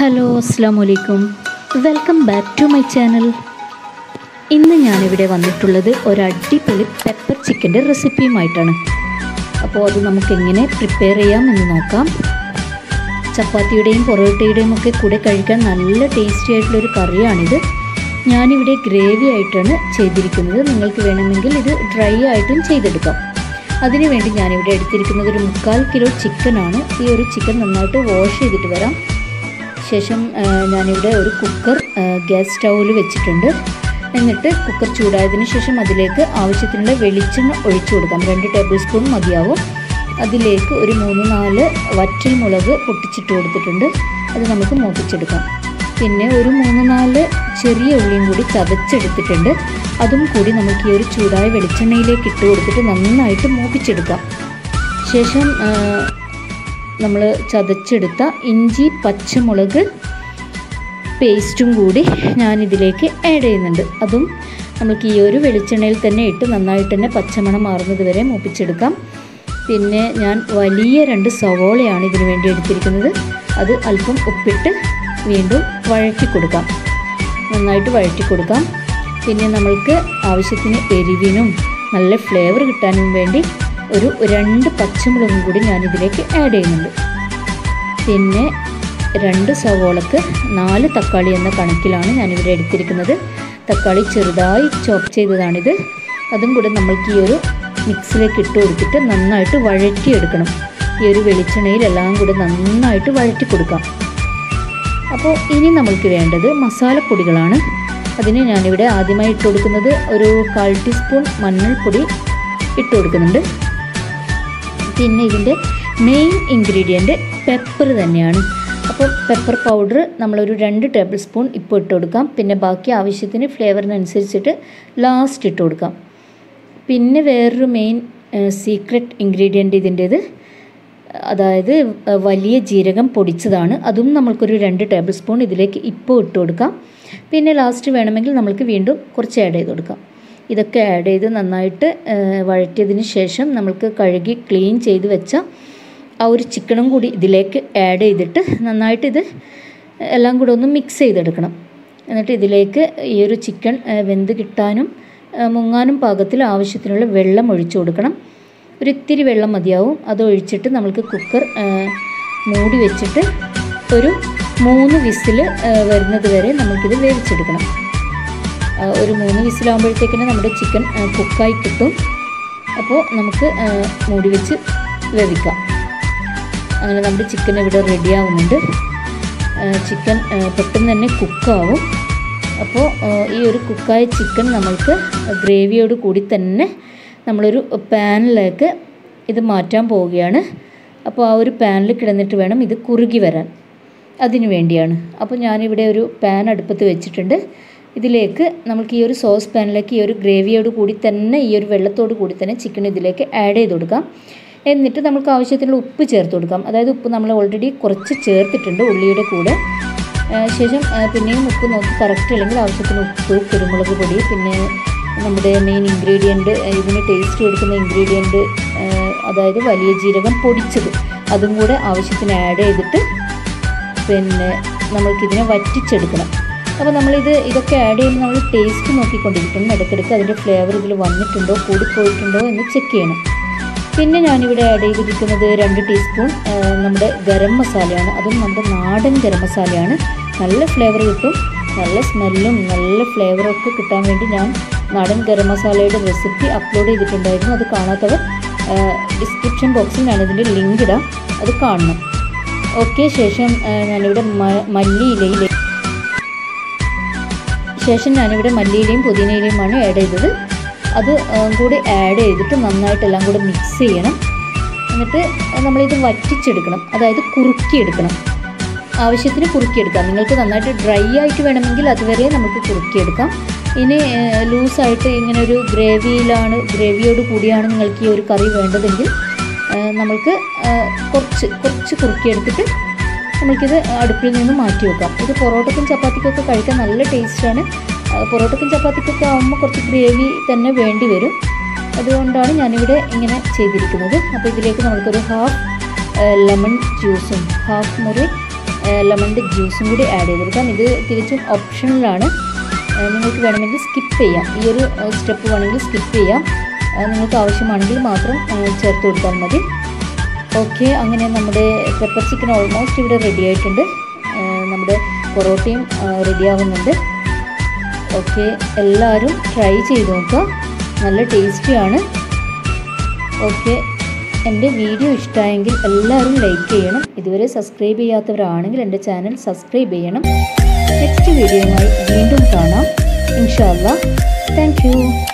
hello അസ്സാം വലൈക്കും welcome back to my channel ഇന്ന് ഞാനിവിടെ വന്നിട്ടുള്ളത് ഒരു അടിപൊളി പെപ്പർ ചിക്കൻ്റെ റെസിപ്പിയുമായിട്ടാണ് അപ്പോൾ അത് നമുക്ക് എങ്ങനെ പ്രിപ്പയർ ചെയ്യാം എന്ന് നോക്കാം ചപ്പാത്തിയുടെയും പൊറോട്ടയുടെയും ഒക്കെ കൂടെ കഴിക്കാൻ നല്ല ടേസ്റ്റി ആയിട്ടുള്ളൊരു കറിയാണിത് ഞാനിവിടെ ഗ്രേവി ആയിട്ടാണ് ചെയ്തിരിക്കുന്നത് നിങ്ങൾക്ക് വേണമെങ്കിൽ ഇത് ഡ്രൈ ആയിട്ടും ചെയ്തെടുക്കാം അതിനുവേണ്ടി ഞാനിവിടെ എടുത്തിരിക്കുന്നത് ഒരു മുക്കാൽ കിലോ ചിക്കനാണ് ഈ ഒരു ചിക്കൻ നന്നായിട്ട് വാഷ് ചെയ്തിട്ട് വരാം ശേഷം ആ, ഞാനിവിടെ ഒരു കുക്കർ ആ, ഗ്യാസ് സ്റ്റൗവിൽ വെച്ചിട്ടുണ്ട് എന്നിട്ട് കുക്കർ ചൂടായതിനു ശേഷം അതിലേക്ക് ആവശ്യത്തിനുള്ള വെളിച്ചെണ്ണ ഒഴിച്ചു കൊടുക്കാം രണ്ട് ടേബിൾ സ്പൂൺ മതിയാവും അതിലേക്ക് ഒരു മൂന്ന് നാല് വറ്റൽ മുളക് പൊട്ടിച്ചിട്ട് കൊടുത്തിട്ടുണ്ട് അത് നമുക്ക് മൂപ്പിച്ചെടുക്കാം പിന്നെ ഒരു മൂന്ന് നാല് ചെറിയ ഉള്ളിയും കൂടി ചതച്ചെടുത്തിട്ടുണ്ട് അതും കൂടി നമുക്ക് ഈ ഒരു ചൂടായ വെളിച്ചെണ്ണയിലേക്ക് ഇട്ട് കൊടുത്തിട്ട് നന്നായിട്ട് മൂപ്പിച്ചെടുക്കാം ശേഷം നമ്മൾ ചതച്ചെടുത്ത ഇഞ്ചി പച്ചമുളക് പേസ്റ്റും കൂടി ഞാനിതിലേക്ക് ആഡ് ചെയ്യുന്നുണ്ട് അതും നമുക്ക് ഈ ഒരു വെളിച്ചെണ്ണയിൽ തന്നെ ഇട്ട് നന്നായിട്ട് തന്നെ പച്ചമണം മാറുന്നത് വരെ മൂപ്പിച്ചെടുക്കാം പിന്നെ ഞാൻ വലിയ രണ്ട് സവോളയാണ് ഇതിനു വേണ്ടി എടുത്തിരിക്കുന്നത് അത് അല്പം ഉപ്പിട്ട് വീണ്ടും വഴറ്റി കൊടുക്കാം നന്നായിട്ട് വഴറ്റി കൊടുക്കാം പിന്നെ നമ്മൾക്ക് ആവശ്യത്തിന് എരിവിനും നല്ല ഫ്ലേവർ കിട്ടാനും വേണ്ടി ഒരു രണ്ട് പച്ചമുളകും കൂടി ഞാനിതിലേക്ക് ആഡ് ചെയ്യുന്നുണ്ട് പിന്നെ രണ്ട് സവോളക്ക് നാല് തക്കാളി എന്ന കണക്കിലാണ് ഞാനിവിടെ എടുത്തിരിക്കുന്നത് തക്കാളി ചെറുതായി ചോപ്പ് ചെയ്തതാണിത് അതും കൂടെ നമ്മൾക്ക് ഈ ഒരു മിക്സിലേക്ക് ഇട്ട് കൊടുത്തിട്ട് നന്നായിട്ട് വഴറ്റിയെടുക്കണം ഈ ഒരു വെളിച്ചെണ്ണയിൽ എല്ലാം കൂടെ നന്നായിട്ട് വഴറ്റി കൊടുക്കാം അപ്പോൾ ഇനി നമ്മൾക്ക് വേണ്ടത് മസാലപ്പൊടികളാണ് അതിന് ഞാനിവിടെ ആദ്യമായി ഇട്ട് കൊടുക്കുന്നത് ഒരു കാൽ ടീസ്പൂൺ മഞ്ഞൾപ്പൊടി ഇട്ട് കൊടുക്കുന്നുണ്ട് പിന്നെ ഇതിൻ്റെ മെയിൻ ഇൻഗ്രീഡിയൻറ്റ് പെപ്പർ തന്നെയാണ് അപ്പോൾ പെപ്പർ പൗഡർ നമ്മളൊരു രണ്ട് ടേബിൾ സ്പൂൺ ഇപ്പോൾ ഇട്ട് കൊടുക്കാം പിന്നെ ബാക്കി ആവശ്യത്തിന് ഫ്ലേവറിനനുസരിച്ചിട്ട് ലാസ്റ്റ് ഇട്ട് കൊടുക്കാം പിന്നെ വേറൊരു മെയിൻ സീക്രട്ട് ഇൻഗ്രീഡിയൻ്റ് ഇതിൻ്റേത് അതായത് അഹ് വലിയ ജീരകം പൊടിച്ചതാണ് അതും നമ്മൾക്കൊരു രണ്ട് ടേബിൾ സ്പൂൺ ഇതിലേക്ക് ഇപ്പോൾ ഇട്ട് കൊടുക്കാം പിന്നെ ലാസ്റ്റ് വേണമെങ്കിൽ നമ്മൾക്ക് വീണ്ടും കുറച്ച് ആഡ് ചെയ്ത് കൊടുക്കാം ഇതൊക്കെ ആഡ് ചെയ്ത് നന്നായിട്ട് അഹ് വഴറ്റിയതിന് ശേഷം നമ്മൾക്ക് കഴുകി ക്ലീൻ ചെയ്ത് വെച്ച ആ ഒരു ചിക്കനും കൂടി ഇതിലേക്ക് ആഡ് ചെയ്തിട്ട് നന്നായിട്ട് ഇത് എല്ലാം കൂടെ ഒന്ന് മിക്സ് ചെയ്തെടുക്കണം എന്നിട്ട് ഇതിലേക്ക് ഈ ഒരു ചിക്കൻ അഹ് വെന്ത് കിട്ടാനും അഹ് മുങ്ങാനും പാകത്തിൽ ആവശ്യത്തിനുള്ള വെള്ളം ഒഴിച്ചു കൊടുക്കണം ഒരു ഇത്തിരി വെള്ളം മതിയാവും അത് ഒഴിച്ചിട്ട് നമുക്ക് കുക്കർ ആ, മൂടി വെച്ചിട്ട് ഒരു മൂന്ന് വിസിൽ വരുന്നത് വരെ നമുക്കിത് വേവിച്ചെടുക്കണം ആ, ഒരു മൂന്ന് വിസിലാകുമ്പോഴത്തേക്കിന് നമ്മുടെ ചിക്കൻ ആ, കുക്കായി കിട്ടും അപ്പോൾ നമുക്ക് ആ, മൂടി വെച്ച് വേവിക്കാം അങ്ങനെ നമ്മുടെ ചിക്കൻ ഇവിടെ റെഡി ആവുന്നുണ്ട് ചിക്കൻ പെട്ടെന്ന് തന്നെ കുക്കാവും അപ്പോൾ ആ, ഈ ഒരു കുക്കായ ചിക്കൻ നമ്മൾക്ക് ഗ്രേവിയോട് കൂടി തന്നെ നമ്മളൊരു പാനിലേക്ക് ഇത് മാറ്റാൻ പോവുകയാണ് അപ്പോൾ ആ ഒരു പാനിൽ കിടന്നിട്ട് വേണം ഇത് കുറുകി വരാൻ അതിനു വേണ്ടിയാണ് അപ്പോൾ ഞാനിവിടെ ഒരു പാൻ അടുപ്പത്ത് വെച്ചിട്ടുണ്ട് ഇതിലേക്ക് നമുക്ക് ഈ ഒരു സോസ് പാനിലേക്ക് ഈ ഒരു ഗ്രേവിയോട് കൂടി തന്നെ ഈ ഒരു വെള്ളത്തോട് കൂടി തന്നെ ചിക്കൻ ഇതിലേക്ക് ആഡ് ചെയ്ത് കൊടുക്കാം എന്നിട്ട് നമുക്ക് ആവശ്യത്തിനുള്ള ഉപ്പ് ചേർത്ത് കൊടുക്കാം അതായത് ഉപ്പ് നമ്മൾ ഓൾറെഡി കുറച്ച് ചേർത്തിട്ടുണ്ട് ഉള്ളിയുടെ കൂടെ ആ, ശേഷം ആ, പിന്നെയും ഉപ്പ് നോക്കി കറക്റ്റ് അല്ലെങ്കിൽ ആവശ്യത്തിന് ഉപ്പ് കുരുമുളക് പൊടി പിന്നെ നമ്മുടെ മെയിൻ ഇൻഗ്രീഡിയൻറ്റ് ഇതിന് ടേസ്റ്റ് കൊടുക്കുന്ന ഇൻഗ്രീഡിയൻറ്റ് അതായത് വലിയ ജീരകം പൊടിച്ചത് അതും കൂടെ ആവശ്യത്തിന് ആഡ് ചെയ്തിട്ട് പിന്നെ നമ്മൾക്കിതിനെ വറ്റിച്ചെടുക്കണം അപ്പോൾ നമ്മളിത് ഇതൊക്കെ ആഡ് ചെയ്യുമ്പോൾ നമ്മൾ ടേസ്റ്റ് നോക്കിക്കൊണ്ടിരിക്കണം ഇടയ്ക്കിടയ്ക്ക് അതിൻ്റെ ഫ്ലേവർ ഇതിൽ വന്നിട്ടുണ്ടോ കൂടിപ്പോയിട്ടുണ്ടോ എന്ന് ചെക്ക് ചെയ്യണം പിന്നെ ഞാനിവിടെ ആഡ് ചെയ്തിരിക്കുന്നത് രണ്ട് ടീസ്പൂൺ ആ, നമ്മുടെ ഗരം മസാലയാണ് അതും നമ്മുടെ നാടൻ ഗരം മസാലയാണ് നല്ല ഫ്ലേവർ കിട്ടും നല്ല സ്മെല്ലും നല്ല ഫ്ലേവറും ഒക്കെ കിട്ടാൻ വേണ്ടി ഞാൻ നാടൻ ഗരം മസാലയുടെ റെസിപ്പി അപ്ലോഡ് ചെയ്തിട്ടുണ്ടായിരുന്നു അത് കാണാത്തവർ ഡിസ്ക്രിപ്ഷൻ ബോക്സിൽ ഞാനിതിൻ്റെ ലിങ്ക് ഇടാം അത് കാണണം ഓക്കെ ശേഷം ആ, ഞാനിവിടെ മ- മല്ലിയിലയിൽ ശേഷം ഞാനിവിടെ മല്ലിയിലയും പുതിനയിലയുമാണ് ആഡ് ചെയ്തത് അത് ആ, കൂടി ആഡ് ചെയ്തിട്ട് നന്നായിട്ട് എല്ലാം കൂടെ മിക്സ് ചെയ്യണം എന്നിട്ട് നമ്മളിത് വറ്റിച്ചെടുക്കണം അതായത് കുറുക്കിയെടുക്കണം ആവശ്യത്തിന് കുറുക്കിയെടുക്കാം നിങ്ങൾക്ക് നന്നായിട്ട് ഡ്രൈ ആയിട്ട് വേണമെങ്കിൽ അതുവരെ നമുക്ക് കുറുക്കിയെടുക്കാം ഇനി ലൂസായിട്ട് ഇങ്ങനെ ഒരു ഗ്രേവിയിലാണ് ഗ്രേവിയോട് കൂടിയാണ് നിങ്ങൾക്ക് ഈ ഒരു കറി വേണ്ടതെങ്കിൽ ആ, നമ്മൾക്ക് ആ, കുറച്ച് കുറച്ച് കുറുക്കിയെടുത്തിട്ട് നമുക്കിത് അടുപ്പിൽ നിന്ന് മാറ്റി വെക്കാം ഇത് പൊറോട്ടക്കും ചപ്പാത്തിക്കൊക്കെ കഴിക്കാൻ നല്ല ടേസ്റ്റാണ് പൊറോട്ടക്കും ചപ്പാത്തിക്കൊക്കെ ആകുമ്പോൾ കുറച്ച് ഗ്രേവി തന്നെ വേണ്ടി വരും അതുകൊണ്ടാണ് ഞാനിവിടെ ഇങ്ങനെ ചെയ്തിരിക്കുന്നത് അപ്പോൾ ഇതിലേക്ക് നമുക്കൊരു ഹാഫ് ലെമൺ ജ്യൂസും ഹാഫ് മുറി ലെമണിൻ്റെ ജ്യൂസും കൂടി ആഡ് ചെയ്ത് കൊടുക്കാം ഇത് തികച്ചും ഓപ്ഷണലാണ് ഏഹ് നിങ്ങൾക്ക് വേണമെങ്കിൽ സ്കിപ്പ് ചെയ്യാം ഈ ഒരു സ്റ്റെപ്പ് വേണമെങ്കിൽ സ്കിപ്പ് ചെയ്യാം ഏഹ് നിങ്ങൾക്ക് ആവശ്യമാണെങ്കിൽ മാത്രം ഏഹ് ചേർത്ത് കൊടുത്താൽ മതി ഓക്കെ അങ്ങനെ നമ്മുടെ പെപ്പർ ചിക്കൻ ഓൾമോസ്റ്റ് ഇവിടെ റെഡി ആയിട്ടുണ്ട് ഏഹ് നമ്മുടെ പൊറോട്ടയും റെഡി ആവുന്നുണ്ട് ഓക്കെ എല്ലാവരും ട്രൈ ചെയ്ത് നോക്കുക നല്ല ടേസ്റ്റിയാണ് ഓക്കെ എൻ്റെ വീഡിയോ ഇഷ്ടമായെങ്കിൽ എല്ലാവരും ലൈക്ക് ചെയ്യണം ഇതുവരെ സബ്സ്ക്രൈബ് ചെയ്യാത്തവരാണെങ്കിൽ എൻ്റെ ചാനൽ സബ്സ്ക്രൈബ് ചെയ്യണം നെക്സ്റ്റ് വീഡിയോയുമായി വീണ്ടും കാണാം ഇൻഷാല്ല താങ്ക് യു